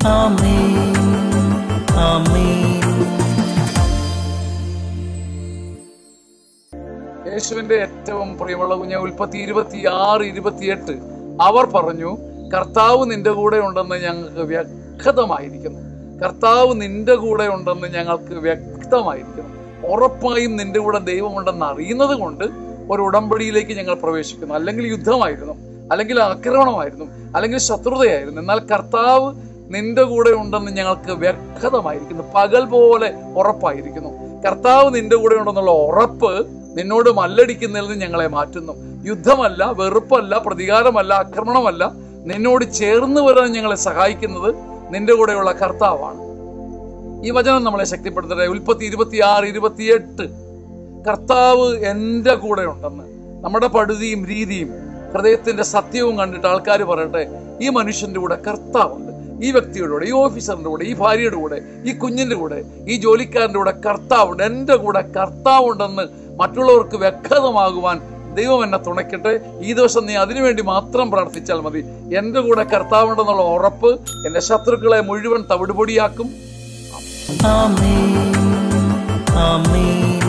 ആമേൻ ആമേൻ യേശുവിന്റെ ഏറ്റവും പ്രിയമുള്ള കുഞ്ഞ ഉൽപ്പത്തി ഇരുപത്തി ആറ് ഇരുപത്തിയെട്ട് അവർ പറഞ്ഞു കർത്താവ് നിന്റെ കൂടെ ഉണ്ടെന്ന് ഞങ്ങൾക്ക് വ്യക്തമായിരിക്കുന്നു കർത്താവ് നിന്റെ കൂടെ ഉണ്ടെന്ന് ഞങ്ങൾക്ക് വ്യക്തമായിരിക്കുന്നു ഉറപ്പായും നിന്റെ കൂടെ ദൈവമുണ്ടെന്ന് അറിയുന്നത് കൊണ്ട് ഒരു ഉടമ്പടിയിലേക്ക് ഞങ്ങൾ പ്രവേശിക്കുന്നു അല്ലെങ്കിൽ യുദ്ധമായിരുന്നു അല്ലെങ്കിൽ ആക്രമണമായിരുന്നു അല്ലെങ്കിൽ ശത്രുതയായിരുന്നു എന്നാൽ കർത്താവ് നിന്റെ കൂടെ ഉണ്ടെന്ന് ഞങ്ങൾക്ക് വ്യക്തമായിരിക്കുന്നു പകൽ പോലെ ഉറപ്പായിരിക്കുന്നു കർത്താവ് നിന്റെ കൂടെ ഉണ്ടെന്നുള്ള ഉറപ്പ് നിന്നോട് മല്ലടിക്കുന്നതിൽ നിന്ന് ഞങ്ങളെ മാറ്റുന്നു യുദ്ധമല്ല വെറുപ്പല്ല പ്രതികാരമല്ല ആക്രമണമല്ല നിന്നോട് ചേർന്ന് വരാൻ ഞങ്ങളെ സഹായിക്കുന്നത് നിന്റെ കൂടെയുള്ള കർത്താവാണ് ഈ വചനം നമ്മളെ ശക്തിപ്പെടുത്തട്ടെ ഉൽപ്പത്തി ഇരുപത്തിയാറ് ഇരുപത്തിയെട്ട് കർത്താവ് എൻ്റെ കൂടെ ഉണ്ടെന്ന് നമ്മുടെ പടുതിയും രീതിയും ഹൃദയത്തിന്റെ സത്യവും കണ്ടിട്ട് ആൾക്കാർ പറയട്ടെ ഈ മനുഷ്യന്റെ കൂടെ കർത്താവുണ്ട് ഈ വ്യക്തിയുടെ കൂടെ ഈ ഓഫീസറിന്റെ കൂടെ ഈ ഭാര്യയുടെ കൂടെ ഈ കുഞ്ഞിന്റെ കൂടെ ഈ ജോലിക്കാരന്റെ കൂടെ കർത്താവുണ്ട് എൻ്റെ കൂടെ കർത്താവുണ്ടെന്ന് മറ്റുള്ളവർക്ക് വ്യക്തമാകുവാൻ ദൈവം എന്നെ തുണയ്ക്കട്ടെ ഈ ദിവസം നീ അതിനുവേണ്ടി മാത്രം പ്രാർത്ഥിച്ചാൽ മതി എൻ്റെ കൂടെ കർത്താവുണ്ടെന്നുള്ള ഉറപ്പ് എൻ്റെ ശത്രുക്കളെ മുഴുവൻ തവിടുപൊടിയാക്കും ആമേൻ ആമേൻ